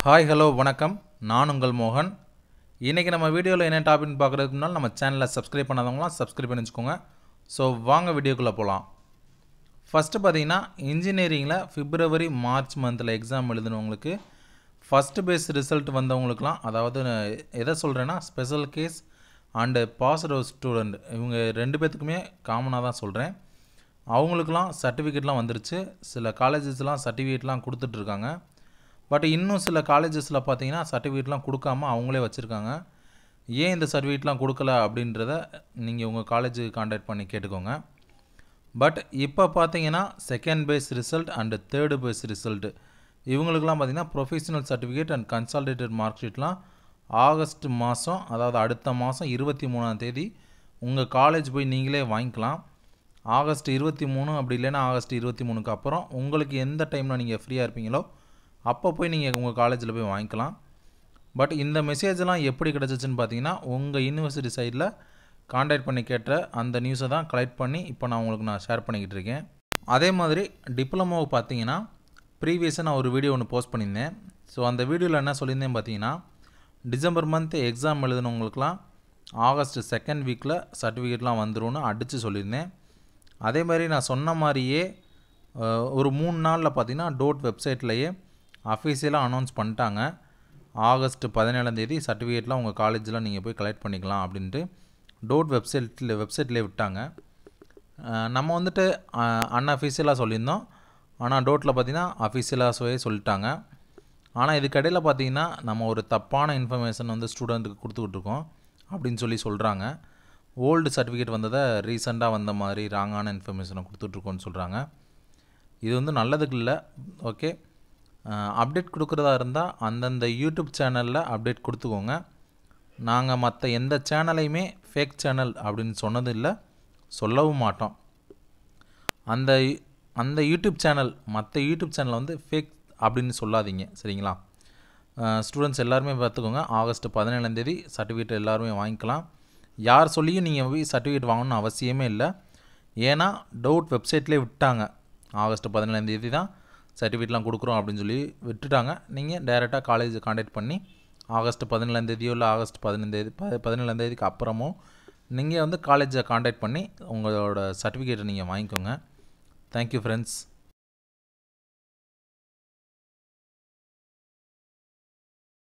hi hello வணக்கம் நான் உங்கள் மோகன் இன்றைக்கி நம்ம வீடியோவில் என்ன டாபிக்னு பார்க்குறதுக்கு முன்னால் நம்ம சேனலை சப்ஸ்கிரைப் பண்ணாதவங்களாம் சப்ஸ்கிரைப் பண்ணி வச்சுக்கோங்க ஸோ வாங்க வீடியோக்குள்ளே போகலாம் ஃபஸ்ட்டு பார்த்தீங்கன்னா இன்ஜினியரிங்கில் பிப்ரவரி மார்ச் மந்தில் எக்ஸாம் எழுதினவங்களுக்கு ஃபஸ்ட்டு பேஸ் ரிசல்ட் வந்தவங்களுக்குலாம் அதாவது நான் எதை சொல்கிறேன்னா special case and positive student இவங்க ரெண்டு பேர்த்துக்குமே காமனாக தான் சொல்கிறேன் அவங்களுக்குலாம் சர்டிஃபிகேட்லாம் வந்துருச்சு சில காலேஜஸ்லாம் சர்டிஃபிகேட்லாம் கொடுத்துட்ருக்காங்க பட் இன்னும் சில காலேஜஸில் பார்த்தீங்கன்னா சர்டிஃபிகேட்லாம் கொடுக்காம அவங்களே வச்சுருக்காங்க ஏன் இந்த சர்டிஃபிகேட்லாம் கொடுக்கல அப்படின்றத நீங்கள் உங்கள் காலேஜுக்கு காண்டாக்ட் பண்ணி கேட்டுக்கோங்க பட் இப்போ பார்த்தீங்கன்னா second phase result and third phase result இவங்களுக்குலாம் பார்த்தீங்கன்னா professional certificate and consolidated mark ஷீட்லாம் ஆகஸ்ட் மாதம் அதாவது அடுத்த மாதம் இருபத்தி மூணாம் தேதி உங்கள் காலேஜ் போய் நீங்களே வாங்கிக்கலாம் ஆகஸ்ட் இருபத்தி மூணு அப்படி இல்லைன்னா ஆகஸ்ட் இருபத்தி மூணுக்கு அப்புறம் உங்களுக்கு எந்த டைமில் நீங்கள் ஃப்ரீயாக இருப்பீங்களோ அப்போ போய் நீங்கள் உங்கள் காலேஜில் போய் வாங்கிக்கலாம் பட் இந்த மெசேஜ்லாம் எப்படி கிடச்சிச்சின்னு பார்த்தீங்கன்னா உங்கள் யூனிவர்சிட்டி சைடில் காண்டாக்ட் பண்ணி கேட்ட அந்த நியூஸை தான் கலெக்ட் பண்ணி இப்போ நான் உங்களுக்கு நான் ஷேர் பண்ணிக்கிட்டு இருக்கேன் அதே மாதிரி டிப்ளமோவை பார்த்தீங்கன்னா ப்ரீவியஸாக நான் ஒரு வீடியோ ஒன்று போஸ்ட் பண்ணியிருந்தேன் ஸோ அந்த வீடியோவில் என்ன சொல்லியிருந்தேன் பார்த்தீங்கன்னா டிசம்பர் மந்த் எக்ஸாம் எழுதினவங்களுக்குலாம் ஆகஸ்ட் செகண்ட் வீக்கில் சர்டிஃபிகேட்லாம் வந்துரும்னு அடித்து சொல்லியிருந்தேன் அதே மாதிரி நான் சொன்ன மாதிரியே அஹ், ஒரு மூணு நாளில் பார்த்தீங்கன்னா டோட் வெப்சைட்லேயே அஃபீஷியலாக அனௌன்ஸ் பண்ணிட்டாங்க ஆகஸ்ட் பதினேழாம் தேதி சர்டிஃபிகேட்லாம் உங்கள் காலேஜில் நீங்கள் போய் கலெக்ட் பண்ணிக்கலாம் அப்படின்ட்டு டோட் வெப்சைட்டில் வெப்சைட்லேயே விட்டாங்க அஹ், நம்ம வந்துட்டு அன்அஃபீஷியலாக சொல்லியிருந்தோம் ஆனால் டோட்டில் பார்த்தீங்கன்னா அஃபீஷியலாகவே சொல்லிட்டாங்க ஆனால் இதுக்கடையில் பார்த்தீங்கன்னா நம்ம ஒரு தப்பான இன்ஃபர்மேஷன் வந்து ஸ்டூடெண்ட்டுக்கு கொடுத்துக்கிட்டு இருக்கோம் அப்படின்னு சொல்லி சொல்கிறாங்க ஓல்டு சர்டிஃபிகேட் வந்ததை ரீசெண்டாக வந்த மாதிரி ராங்கான இன்ஃபர்மேஷனை கொடுத்துட்ருக்கோன்னு சொல்கிறாங்க இது வந்து நல்லதுக்கு இல்லை ஓகே அப்டேட் கொடுக்குறதா இருந்தால் அந்தந்த யூடியூப் சேனலில் அப்டேட் கொடுத்துக்கோங்க நாங்கள் மற்ற எந்த சேனலையுமே ஃபேக் சேனல் அப்படின்னு சொன்னது இல்லை சொல்லவும் மாட்டோம் அந்த அந்த யூடியூப் சேனல் மற்ற யூடியூப் சேனலை வந்து ஃபேக் அப்படின்னு சொல்லாதீங்க சரிங்களா ஸ்டூடெண்ட்ஸ் எல்லாருமே பார்த்துக்கோங்க ஆகஸ்ட் பதினேழாம் தேதி சர்டிஃபிகேட் எல்லாருமே வாங்கிக்கலாம் யார் சொல்லியும் நீங்கள் போய் சர்டிஃபிகேட் வாங்கணும்னு அவசியமே இல்லை ஏன்னா டவுட் வெப்சைட்லேயே விட்டாங்க ஆகஸ்ட் பதினேழாம் தேதி தான் சர்டிஃபிகேட்லாம் கொடுக்குறோம் அப்படின்னு சொல்லி விட்டுட்டாங்க நீங்கள் டைரெக்டாக காலேஜ் காண்டாக்ட் பண்ணி ஆகஸ்ட் பதினேழாம் தேதியோ இல்லை ஆகஸ்ட் பதினேழாம் தேதி ப பதினேழாம் தேதிக்கு அப்புறமோ நீங்கள் வந்து காலேஜை காண்டாக்ட் பண்ணி உங்களோட சர்டிஃபிகேட்டை நீங்கள் வாங்கிக்கோங்க தேங்க்யூ ஃப்ரெண்ட்ஸ்